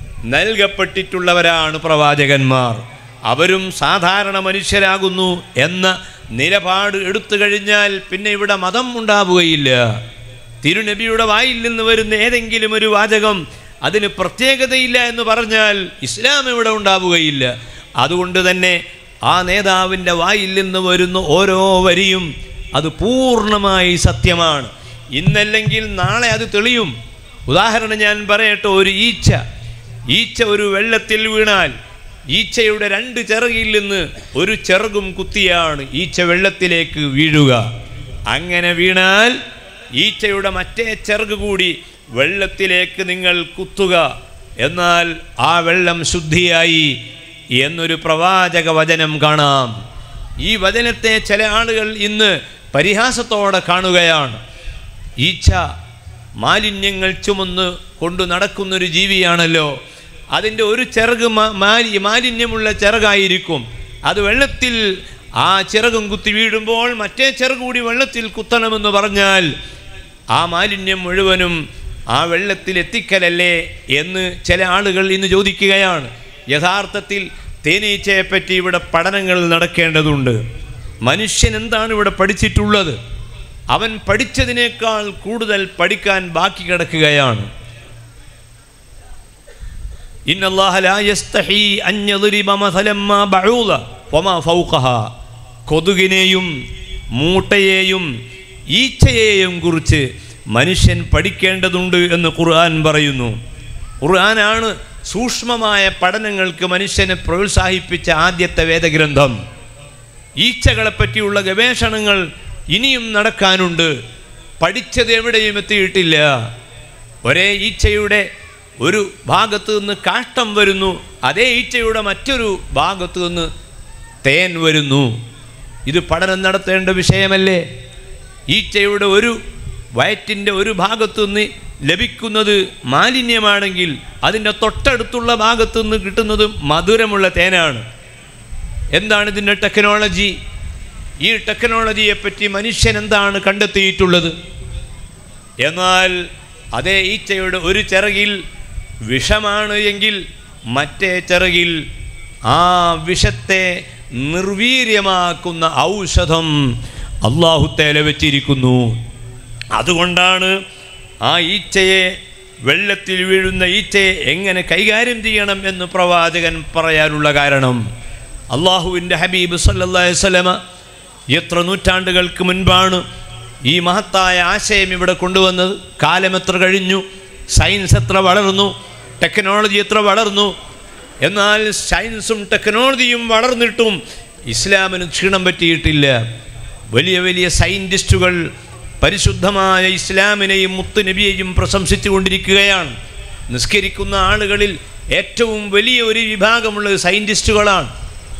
നൽകപ്പെട്ടിട്ടുള്ളവരാണ് പ്രവാചകന്മാർ അവരും സാധാരണ മനുഷ്യരാകുന്നു എന്ന നിലപാട് എടുത്തു കഴിഞ്ഞാൽ പിന്നെ ഇവിടെ മതം ഉണ്ടാവുകയില്ല തിരുനബിയുടെ വായിൽ നിന്ന് വരുന്ന ഏതെങ്കിലും ഒരു വാചകം അതിന് പ്രത്യേകതയില്ല എന്ന് പറഞ്ഞാൽ ഇസ്ലാം ഇവിടെ ഉണ്ടാവുകയില്ല അതുകൊണ്ട് തന്നെ ആ നേതാവിൻ്റെ വായിൽ നിന്ന് വരുന്ന ഓരോ വരിയും അത് പൂർണ്ണമായി സത്യമാണ് ഇന്നല്ലെങ്കിൽ നാളെ അത് തെളിയും ഉദാഹരണം ഞാൻ പറയട്ടെ ഒരു ഈച്ച ഈച്ച ഒരു വെള്ളത്തിൽ വീണാൽ ഈച്ചയുടെ രണ്ട് ചിറകിൽ നിന്ന് ഒരു ചിറകും കുത്തിയാണ് ഈച്ച വെള്ളത്തിലേക്ക് വീഴുക അങ്ങനെ വീണാൽ ഈച്ചയുടെ മറ്റേ ചിറക് കൂടി വെള്ളത്തിലേക്ക് നിങ്ങൾ കുത്തുക എന്നാൽ ആ വെള്ളം ശുദ്ധിയായി എന്നൊരു പ്രവാചക വചനം കാണാം ഈ വചനത്തെ ചില ആളുകൾ ഇന്ന് പരിഹാസത്തോടെ കാണുകയാണ് ഈച്ച മാലിന്യങ്ങൾ ചുമന്ന് കൊണ്ടു നടക്കുന്നൊരു ജീവിയാണല്ലോ അതിൻ്റെ ഒരു ചിറക് മാ- മാലി മാലിന്യമുള്ള ചിറകായിരിക്കും അത് വെള്ളത്തിൽ ആ ചിറകും കുത്തി വീഴുമ്പോൾ മറ്റേ ചിറക് കൂടി വെള്ളത്തിൽ കുത്തണമെന്ന് പറഞ്ഞാൽ ആ മാലിന്യം മുഴുവനും ആ വെള്ളത്തിൽ എത്തിക്കലല്ലേ എന്ന് ചില ആളുകൾ ഇന്ന് ചോദിക്കുകയാണ് യഥാർത്ഥത്തിൽ തേനീച്ചയെപ്പറ്റി ഇവിടെ പഠനങ്ങൾ നടക്കേണ്ടതുണ്ട് മനുഷ്യൻ എന്താണ് ഇവിടെ പഠിച്ചിട്ടുള്ളത് അവൻ പഠിച്ചതിനേക്കാൾ കൂടുതൽ പഠിക്കാൻ ബാക്കി കിടക്കുകയാണ് إن الله لا يستحي أن يضرب مثلا ما بعوضة وما فوقها കൊതുകിനെയും മൂട്ടയെയും ഈച്ചയെയും കുറിച്ച് മനുഷ്യൻ പഠിക്കേണ്ടതുണ്ട് എന്ന് ഖുർആൻ പറയുന്നു ഖുർആനാണ് സൂക്ഷ്മമായ പഠനങ്ങൾക്ക് മനുഷ്യനെ പ്രോത്സാഹിപ്പിച്ച ആദ്യത്തെ വേദഗ്രന്ഥം ഈച്ചകളെ പറ്റിയുള്ള ഗവേഷണങ്ങൾ ഇനിയും നടക്കാനുണ്ട് പഠിച്ചത് എവിടെയും എത്തിയിട്ടില്ല ഒരേ ഈച്ചയുടെ ഒരു ഭാഗത്ത് നിന്ന് കാഷ്ടം വരുന്നു അതേ ഈച്ചയുടെ മറ്റൊരു ഭാഗത്ത് നിന്ന് തേൻ വരുന്നു ഇത് പഠനം നടത്തേണ്ട വിഷയമല്ലേ ഈച്ചയുടെ ഒരു വയറ്റിൻ്റെ ഒരു ഭാഗത്തു നിന്ന് ലഭിക്കുന്നത് മാലിന്യമാണെങ്കിൽ അതിൻ്റെ തൊട്ടടുത്തുള്ള ഭാഗത്തു നിന്ന് കിട്ടുന്നത് മധുരമുള്ള തേനാണ് എന്താണ് ഇതിൻ്റെ ടെക്നോളജി ഈ ടെക്നോളജിയെപ്പറ്റി മനുഷ്യൻ എന്താണ് കണ്ടെത്തിയിട്ടുള്ളത് എന്നാൽ അതേ ഈച്ചയുടെ ഒരു ചിറകിൽ വിഷമാണ് എങ്കിൽ മറ്റേ ചിറകിൽ ആ വിഷത്തെ നിർവീര്യമാക്കുന്ന ഔഷധം അള്ളാഹുത്തേല വെച്ചിരിക്കുന്നു അതുകൊണ്ടാണ് ആ ഈച്ചയെ വെള്ളത്തിൽ വീഴുന്ന ഈച്ചയെ എങ്ങനെ കൈകാര്യം ചെയ്യണം എന്ന് പ്രവാചകൻ പറയാനുള്ള കാരണം അള്ളാഹുവിൻ്റെ ഹബീബ് സല്ലല്ലാഹു അലൈഹി വസല്ലമ എത്ര നൂറ്റാണ്ടുകൾക്ക് മുൻപാണ് ഈ മഹത്തായ ആശയം ഇവിടെ കൊണ്ടുവന്നത് കാലം എത്ര കഴിഞ്ഞു സയൻസ് എത്ര വളർന്നു ടെക്നോളജി എത്ര വളർന്നു എന്നാൽ സയൻസും ടെക്നോളജിയും വളർന്നിട്ടും ഇസ്ലാമിന് ക്ഷീണം പറ്റിയിട്ടില്ല വലിയ വലിയ സയൻറ്റിസ്റ്റുകൾ പരിശുദ്ധമായ ഇസ്ലാമിനെയും മുത്തുനബിയെയും പ്രശംസിച്ചു കൊണ്ടിരിക്കുകയാണ് നിസ്കരിക്കുന്ന ആളുകളിൽ ഏറ്റവും വലിയ ഒരു വിഭാഗമുള്ളത് സയൻറ്റിസ്റ്റുകളാണ്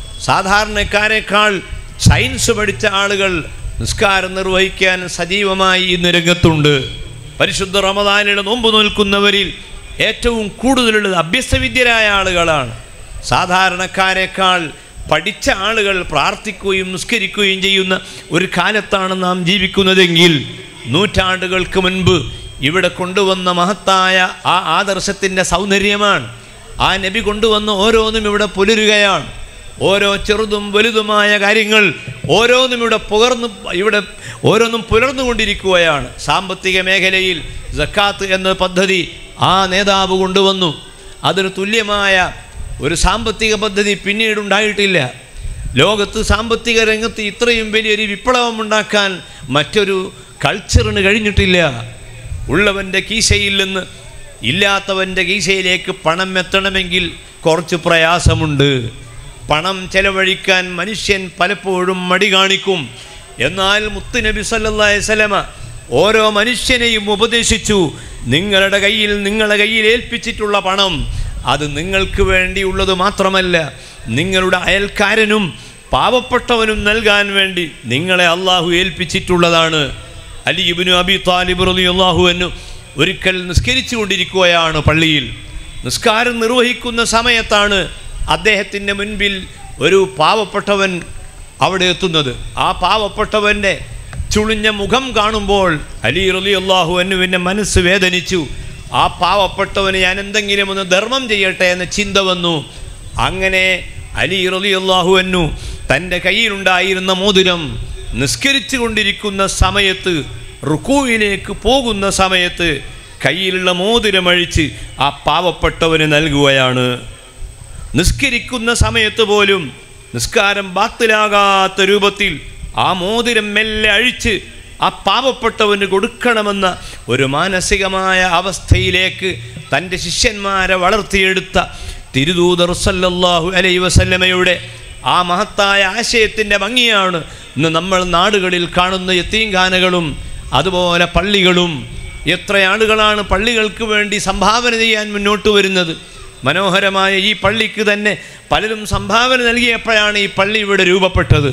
സാധാരണക്കാരെക്കാൾ സയൻസ് പഠിച്ച ആളുകൾ നിസ്കാരം നിർവഹിക്കാൻ സജീവമായി ഇന്ന് രംഗത്തുണ്ട് പരിശുദ്ധ റമദാനിയുടെ നോമ്പ് നോൽക്കുന്നവരിൽ ഏറ്റവും കൂടുതലുള്ളത് അഭ്യസ്തവിദ്യരായ ആളുകളാണ് സാധാരണക്കാരെക്കാൾ പഠിച്ച ആളുകൾ പ്രാർത്ഥിക്കുകയും നിസ്കരിക്കുകയും ചെയ്യുന്ന ഒരു കാലത്താണ് നാം ജീവിക്കുന്നതെങ്കിൽ നൂറ്റാണ്ടുകൾക്ക് മുൻപ് ഇവിടെ കൊണ്ടുവന്ന മഹത്തായ ആ ആദർശത്തിൻ്റെ സൗന്ദര്യമാണ് ആ നബി കൊണ്ടുവന്ന ഓരോന്നും ഇവിടെ പുലരുകയാണ് ഓരോ ചെറുതും വലുതുമായ കാര്യങ്ങൾ ഓരോന്നും ഇവിടെ പുകർന്നു ഇവിടെ ഓരോന്നും പുലർന്നുകൊണ്ടിരിക്കുകയാണ് സാമ്പത്തിക മേഖലയിൽ ജക്കാത്ത് എന്ന പദ്ധതി ആ നേതാവ് കൊണ്ടുവന്നു അതിന് തുല്യമായ ഒരു സാമ്പത്തിക പദ്ധതി പിന്നീട് ഉണ്ടായിട്ടില്ല ലോകത്ത് സാമ്പത്തിക രംഗത്ത് ഇത്രയും വലിയൊരു വിപ്ലവം ഉണ്ടാക്കാൻ മറ്റൊരു കൾച്ചറിന് കഴിഞ്ഞിട്ടില്ല ഉള്ളവൻ്റെ കീശയിൽ നിന്ന് ഇല്ലാത്തവൻ്റെ കീശയിലേക്ക് പണം എത്തണമെങ്കിൽ കുറച്ച് പ്രയാസമുണ്ട് പണം ചെലവഴിക്കാൻ മനുഷ്യൻ പലപ്പോഴും മടി കാണിക്കും എന്നാൽ മുത്തുനബി സല്ലല്ലാഹു അലൈഹി വസല്ലമ ഓരോ മനുഷ്യനെയും ഉപദേശിച്ചു നിങ്ങളുടെ കയ്യിൽ നിങ്ങളുടെ കയ്യിൽ ഏൽപ്പിച്ചിട്ടുള്ള പണം അത് നിങ്ങൾക്ക് വേണ്ടിയുള്ളത് മാത്രമല്ല നിങ്ങളുടെ അയൽക്കാരനും പാവപ്പെട്ടവനും നൽകാൻ വേണ്ടി നിങ്ങളെ അള്ളാഹു ഏൽപ്പിച്ചിട്ടുള്ളതാണ് അലി ഇബ്നു അബി താലിബ് റളിയല്ലാഹു അൻഹു ഒരിക്കൽ നിസ്കരിച്ചു കൊണ്ടിരിക്കുകയാണ് പള്ളിയിൽ നിസ്കാരം നിർവഹിക്കുന്ന സമയത്താണ് അദ്ദേഹത്തിൻ്റെ മുൻപിൽ ഒരു പാവപ്പെട്ടവൻ അവിടെ എത്തുന്നത് ആ പാവപ്പെട്ടവൻ്റെ ചുളിഞ്ഞ മുഖം കാണുമ്പോൾ അലി റലി അള്ളാഹു എന്നുവിൻ്റെ മനസ്സ് വേദനിച്ചു ആ പാവപ്പെട്ടവന് ഞാൻ എന്തെങ്കിലും ഒന്ന് ധർമ്മം ചെയ്യട്ടെ എന്ന ചിന്ത വന്നു അങ്ങനെ അലി റലി അള്ളാഹു എന്നു തൻ്റെ കയ്യിലുണ്ടായിരുന്ന മോതിരം നിസ്കരിച്ചു കൊണ്ടിരിക്കുന്ന സമയത്ത് റുക്കൂയിലേക്ക് പോകുന്ന സമയത്ത് കയ്യിലുള്ള മോതിരം അഴിച്ച് ആ പാവപ്പെട്ടവന് നൽകുകയാണ് നിസ്കരിക്കുന്ന സമയത്ത് പോലും നിസ്കാരം ബാത്തിലാകാത്ത രൂപത്തിൽ ആ മോതിരം മെല്ലെ അഴിച്ച് ആ പാവപ്പെട്ടവന് കൊടുക്കണമെന്ന ഒരു മാനസികമായ അവസ്ഥയിലേക്ക് തൻ്റെ ശിഷ്യന്മാരെ വളർത്തിയെടുത്ത തിരുദൂതർ സല്ലല്ലാഹു അലൈ വസല്ലമയുടെ ആ മഹത്തായ ആശയത്തിൻ്റെ ഭംഗിയാണ് ഇന്ന് നമ്മൾ നാടുകളിൽ കാണുന്ന യത്തീംഖാനകളും അതുപോലെ പള്ളികളും എത്ര ആളുകളാണ് പള്ളികൾക്ക് വേണ്ടി സംഭാവന ചെയ്യാൻ മുന്നോട്ട് വരുന്നത് മനോഹരമായ ഈ പള്ളിക്ക് തന്നെ പലരും സംഭാവന നൽകിയപ്പോഴാണ് ഈ പള്ളി ഇവിടെ രൂപപ്പെട്ടത്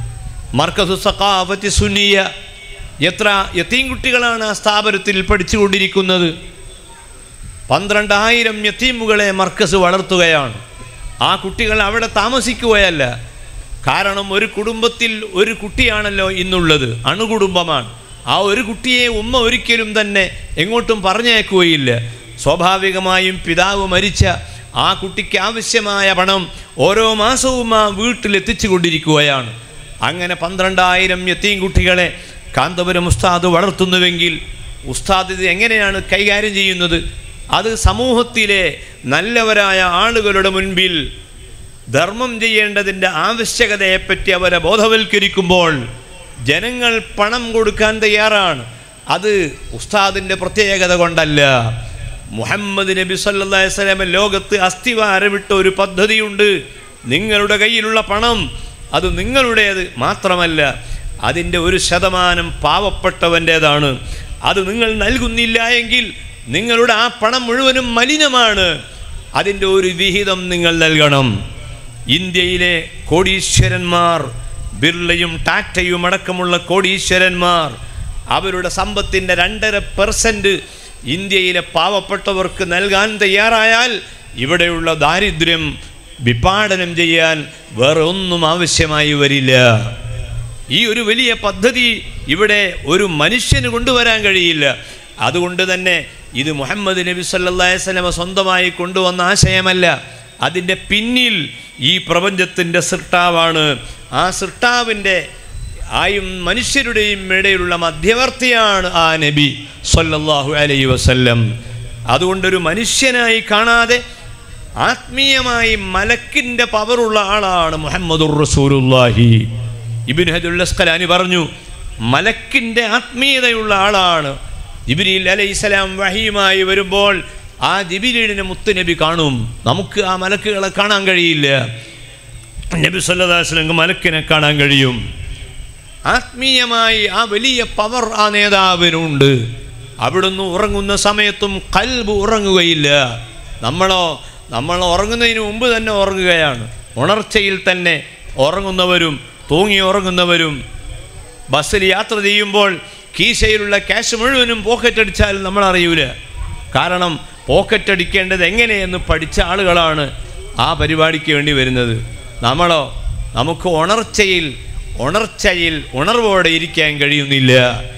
മർക്കസു സഖാഫത്തി സുന്നിയ എത്ര യത്തീം കുട്ടികളാണ് ആ സ്ഥാപനത്തിൽ പഠിച്ചുകൊണ്ടിരിക്കുന്നത് പന്ത്രണ്ടായിരം യത്തീമുകളെ മർക്കസ് വളർത്തുകയാണ് ആ കുട്ടികൾ അവിടെ താമസിക്കുകയല്ല കാരണം ഒരു കുടുംബത്തിൽ ഒരു കുട്ടിയാണല്ലോ ഇന്നുള്ളത് അണുകുടുംബമാണ് ആ ഒരു കുട്ടിയെ ഉമ്മ ഒരിക്കലും തന്നെ എങ്ങോട്ടും പറഞ്ഞേക്കുകയില്ല സ്വാഭാവികമായും പിതാവ് മരിച്ച ആ കുട്ടിക്ക് ആവശ്യമായ പണം ഓരോ മാസവും ആ വീട്ടിലെത്തിച്ചു കൊണ്ടിരിക്കുകയാണ് അങ്ങനെ പന്ത്രണ്ടായിരം യത്തീം കുട്ടികളെ കാന്തപുരം ഉസ്താദ് വളർത്തുന്നുവെങ്കിൽ ഉസ്താദ് ഇത് എങ്ങനെയാണ് കൈകാര്യം ചെയ്യുന്നത് അത് സമൂഹത്തിലെ നല്ലവരായ ആളുകളുടെ മുൻപിൽ ധർമ്മം ചെയ്യേണ്ടതിൻ്റെ ആവശ്യകതയെപ്പറ്റി അവരെ ബോധവൽക്കരിക്കുമ്പോൾ ജനങ്ങൾ പണം കൊടുക്കാൻ തയ്യാറാണ് അത് ഉസ്താദിൻ്റെ പ്രത്യേകത കൊണ്ടല്ല മുഹമ്മദ് നബി സല്ലല്ലാഹു അലൈഹി വസല്ലം ലോകത്ത് അസ്ഥിവാരമിട്ട ഒരു പദ്ധതിയുണ്ട് നിങ്ങളുടെ കയ്യിലുള്ള പണം അത് നിങ്ങളുടേത് മാത്രമല്ല അതിൻ്റെ ഒരു ശതമാനം പാവപ്പെട്ടവൻ്റേതാണ് അത് നിങ്ങൾ നൽകുന്നില്ല എങ്കിൽ നിങ്ങളുടെ ആ പണം മുഴുവനും മലിനമാണ് അതിൻ്റെ ഒരു വിഹിതം നിങ്ങൾ നൽകണം ഇന്ത്യയിലെ കോടീശ്വരന്മാർ ബിർളയും ടാറ്റയും അടക്കമുള്ള കോടീശ്വരന്മാർ അവരുടെ സമ്പത്തിൻ്റെ രണ്ടര പെർസെൻറ്റ് ഇന്ത്യയിലെ പാവപ്പെട്ടവർക്ക് നൽകാൻ തയ്യാറായാൽ ഇവിടെയുള്ള ദാരിദ്ര്യം വിപാടനം ചെയ്യാൻ വേറെ ഒന്നും ആവശ്യമായി വരില്ല ഈ ഒരു വലിയ പദ്ധതി ഇവിടെ ഒരു മനുഷ്യന് കൊണ്ടുവരാൻ കഴിയില്ല അതുകൊണ്ട് തന്നെ ഇത് മുഹമ്മദ് നബി സല്ലല്ലാഹു അലൈഹി വസല്ലമ സ്വന്തമായി കൊണ്ടുവന്ന ആശയമല്ല അതിൻ്റെ പിന്നിൽ ഈ പ്രപഞ്ചത്തിൻ്റെ സൃഷ്ടാവാണ് ആ സൃഷ്ടാവിൻ്റെ ആയും മനുഷ്യരുടെയും ഇടയിലുള്ള മധ്യവർത്തിയാണ് ആ നബി സല്ലല്ലാഹു അലൈഹി വസല്ലം അതുകൊണ്ടൊരു മനുഷ്യനായി കാണാതെ ആത്മീയമായി മലക്കിൻ്റെ പവറുള്ള ആളാണ് മുഹമ്മദുർ റസൂലുള്ളാഹി ഇബിൻ ഹജുൽ അസ്കലാനി പറഞ്ഞു മലക്കിൻ്റെ ആത്മീയതയുള്ള ആളാണ് ജിബിരിൽ അലൈഹിസ്സലാം വഹിയുമായി വരുമ്പോൾ ആ ജിബിരിലിനെ മുത്തുനബി കാണും നമുക്ക് ആ മലക്കുകളെ കാണാൻ കഴിയില്ല നബി സല്ലാസ്ലങ്ങൾക്ക് മലക്കിനെ കാണാൻ കഴിയും ആത്മീയമായി ആ വലിയ പവർ ആ നേതാവിനുണ്ട് അവിടുന്ന് ഉറങ്ങുന്ന സമയത്തും കൽബ് ഉറങ്ങുകയില്ല നമ്മളോ നമ്മൾ ഉറങ്ങുന്നതിന് മുമ്പ് തന്നെ ഉറങ്ങുകയാണ് ഉണർച്ചയിൽ തന്നെ ഉറങ്ങുന്നവരും തൂങ്ങി ഉറങ്ങുന്നവരും ബസ്സിൽ യാത്ര ചെയ്യുമ്പോൾ കീശയിലുള്ള ക്യാഷ് മുഴുവനും പോക്കറ്റ് അടിച്ചാൽ നമ്മൾ അറിയൂല കാരണം പോക്കറ്റ് അടിക്കേണ്ടത് എങ്ങനെയെന്ന് പഠിച്ച ആളുകളാണ് ആ പരിപാടിക്ക് വേണ്ടി വരുന്നത് നമ്മളോ നമുക്ക് ഉണർച്ചയിൽ ഉണർച്ചയിൽ ഉണർവോടെ ഇരിക്കാൻ കഴിയുന്നില്ല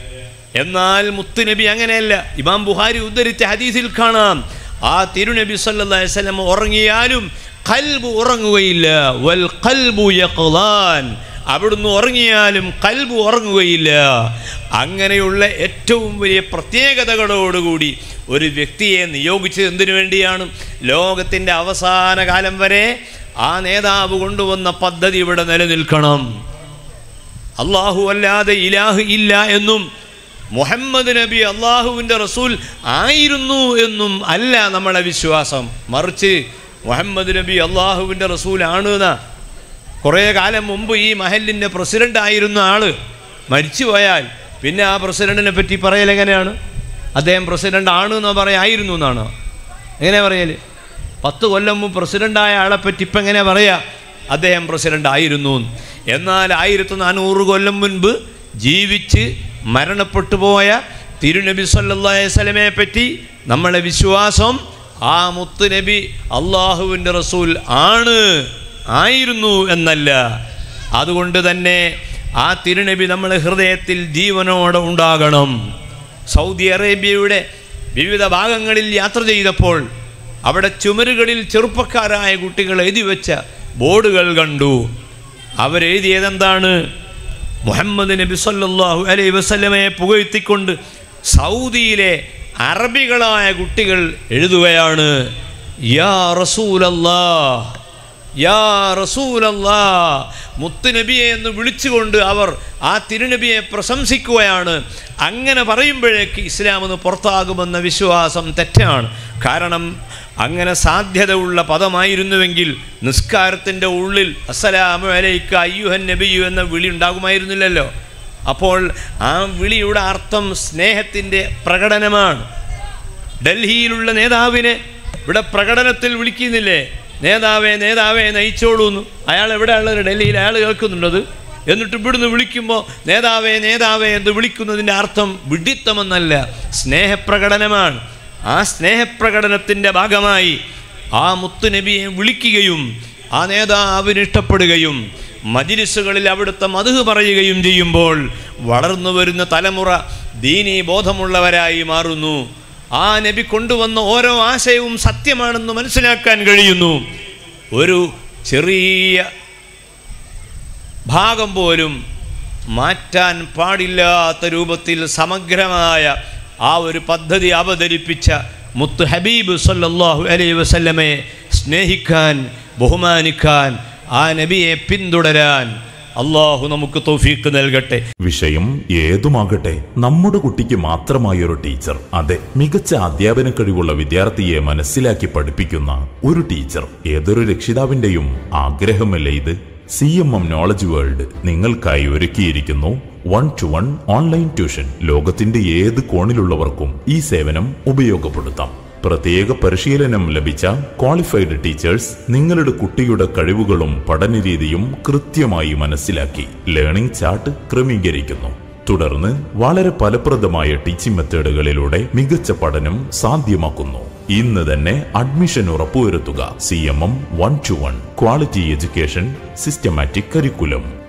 എന്നാൽ മുത്തുനബി അങ്ങനെയല്ല ഇമാം ബുഹാരി ഉദ്ധരിച്ച ഹദീസിൽ കാണാം ആ തിരുനബി സല്ലല്ലാഹു അലൈഹി വസല്ലം ഉറങ്ങിയാലും കൽബ് ഉറങ്ങുകയില്ല വൽ ഖൽബു യഖ്ലാൻ അവിടുന്ന് ഉറങ്ങിയാലും കൽബ് ഉറങ്ങുകയില്ല അങ്ങനെയുള്ള ഏറ്റവും വലിയ പ്രത്യേകതകളോടുകൂടി ഒരു വ്യക്തിയെ നിയോഗിച്ചത് എന്തിനു വേണ്ടിയാണ് ലോകത്തിൻ്റെ അവസാന കാലം വരെ ആ നേതാവ് കൊണ്ടുവന്ന പദ്ധതി ഇവിടെ നിലനിൽക്കണം അള്ളാഹു അല്ലാതെ ഇലാഹ് ഇല്ല എന്നും മുഹമ്മദ് നബി അള്ളാഹുവിൻ്റെ റസൂൽ ആയിരുന്നു എന്നും അല്ല നമ്മളെ വിശ്വാസം മറിച്ച് മുഹമ്മദ് നബി അള്ളാഹുവിൻ്റെ റസൂൽ ആണ് എന്നാ കുറേ കാലം മുമ്പ് ഈ മഹലിൻ്റെ പ്രസിഡൻ്റ് ആയിരുന്ന ആള് മരിച്ചുപോയാൽ പിന്നെ ആ പ്രസിഡന്റിനെ പറ്റി പറയൽ എങ്ങനെയാണ് അദ്ദേഹം പ്രസിഡന്റ് ആണ് എന്ന് പറയായിരുന്നു എന്നാണ് എങ്ങനെ പറയൽ പത്ത് കൊല്ലം മുമ്പ് പ്രസിഡൻ്റായ ആളെ പറ്റി ഇപ്പം എങ്ങനെ പറയാ അദ്ദേഹം പ്രസിഡന്റ് ആയിരുന്നു എന്ന്. എന്നാൽ ആയിരത്തി നാനൂറ് കൊല്ലം മുൻപ് ജീവിച്ച് മരണപ്പെട്ടു പോയ തിരുനബി സല്ലല്ലാഹു അലൈഹി വസല്ലമയെ പറ്റി നമ്മളെ വിശ്വാസം ആ മുത്ത് നബി അള്ളാഹുവിൻ്റെ റസൂൽ ആണ് ആയിരുന്നു എന്നല്ല അതുകൊണ്ട് തന്നെ ആ തിരുനബി നമ്മളെ ഹൃദയത്തിൽ ജീവനോടെ ഉണ്ടാകണം സൗദി അറേബ്യയുടെ വിവിധ ഭാഗങ്ങളിൽ യാത്ര ചെയ്തപ്പോൾ അവിടെ ചുമരുകളിൽ ചെറുപ്പക്കാരായ കുട്ടികൾ എഴുതി വെച്ച ബോർഡുകൾ കണ്ടു അവരെഴുതിയതെന്താണ് മുഹമ്മദ് നബി സല്ലല്ലാഹു അലൈഹി വസല്ലമയെ പുകഴ്ത്തിക്കൊണ്ട് സൗദിയിലെ അറബികളായ കുട്ടികൾ എഴുതുകയാണ് യാ റസൂലല്ലാ യാ റസൂലല്ലാ മുത്തുനബിയെ എന്ന് വിളിച്ചുകൊണ്ട് അവർ ആ തിരുനബിയെ പ്രശംസിക്കുകയാണ് അങ്ങനെ പറയുമ്പോഴേക്ക് ഇസ്ലാം എന്ന് പുറത്താകുമെന്ന വിശ്വാസം തെറ്റാണ് കാരണം അങ്ങനെ സാധ്യതയുള്ള പദമായിരുന്നുവെങ്കിൽ നിസ്കാരത്തിൻ്റെ ഉള്ളിൽ അസ്സലാമു അലൈക്ക അയ്യുഹൻ നബിയു എന്ന വിളി ഉണ്ടാകുമായിരുന്നില്ലല്ലോ അപ്പോൾ ആ വിളിയുടെ അർത്ഥം സ്നേഹത്തിൻ്റെ പ്രകടനമാണ് ഡൽഹിയിലുള്ള നേതാവിനെ ഇവിടെ പ്രകടനത്തിൽ വിളിക്കുന്നില്ലേ നേതാവേ നേതാവേ നയിച്ചോളൂ എന്ന് അയാൾ എവിടെയുള്ളത് ഡൽഹിയിൽ അയാൾ കേൾക്കുന്നുണ്ടത് എന്നിട്ട് ഇവിടുന്ന് വിളിക്കുമ്പോൾ നേതാവേ നേതാവേ എന്ന് വിളിക്കുന്നതിൻ്റെ അർത്ഥം വിഡിത്തമെന്നല്ല സ്നേഹപ്രകടനമാണ് ആ സ്നേഹപ്രകടനത്തിൻ്റെ ഭാഗമായി ആ മുത്തുനബിയെ വിളിക്കുകയും ആ നേതാവിന് ഇഷ്ടപ്പെടുകയും മജിലിസുകളിൽ അവിടുത്തെ മധു പറയുകയും ചെയ്യുമ്പോൾ വളർന്നു വരുന്ന തലമുറ ദീനീ ബോധമുള്ളവരായി മാറുന്നു ആ നബി കൊണ്ടുവന്ന ഓരോ ആശയവും സത്യമാണെന്ന് മനസ്സിലാക്കാൻ കഴിയുന്നു ഒരു ചെറിയ ഭാഗം പോലും മാറ്റാൻ പാടില്ലാത്ത രൂപത്തിൽ സമഗ്രമായ ആ ഒരു പദ്ധതി അവതരിപ്പിച്ച മുത്ത് ഹബീബ് സല്ലല്ലാഹു അലൈഹി വസല്ലമയെ സ്നേഹിക്കാൻ ബഹുമാനിക്കാൻ ആ നബിയെ പിന്തുടരാൻ അള്ളാഹു നമുക്ക് തൗഫീക്ക് നൽകട്ടെ വിഷയം ഏതുമാകട്ടെ നമ്മുടെ കുട്ടിക്ക് മാത്രമായ ഒരു ടീച്ചർ അതെ മികച്ച അധ്യാപന കഴിവുള്ള വിദ്യാർത്ഥിയെ മനസ്സിലാക്കി പഠിപ്പിക്കുന്ന ഒരു ടീച്ചർ ഏതൊരു രക്ഷിതാവിന്റെയും ആഗ്രഹമല്ലേ ഇത് C M M knowledge world നിങ്ങൾക്കായി ഒരുക്കിയിരിക്കുന്നു one to one online tuition ലോകത്തിന്റെ ഏത് കോണിലുള്ളവർക്കും ഈ സേവനം ഉപയോഗപ്പെടുത്താം പ്രത്യേക പരിശീലനം ലഭിച്ച ക്വാളിഫൈഡ് ടീച്ചേഴ്സ് നിങ്ങളുടെ കുട്ടിയുടെ കഴിവുകളും പഠനരീതിയും കൃത്യമായി മനസ്സിലാക്കി ലേണിംഗ് ചാർട്ട് ക്രമീകരിക്കുന്നു തുടർന്ന് വളരെ ഫലപ്രദമായ ടീച്ചിങ് മെത്തേഡുകളിലൂടെ മികച്ച പഠനം സാധ്യമാക്കുന്നു ഇന്ന് തന്നെ അഡ്മിഷൻ ഉറപ്പുവരുത്തുക C M M one to one quality education systematic curriculum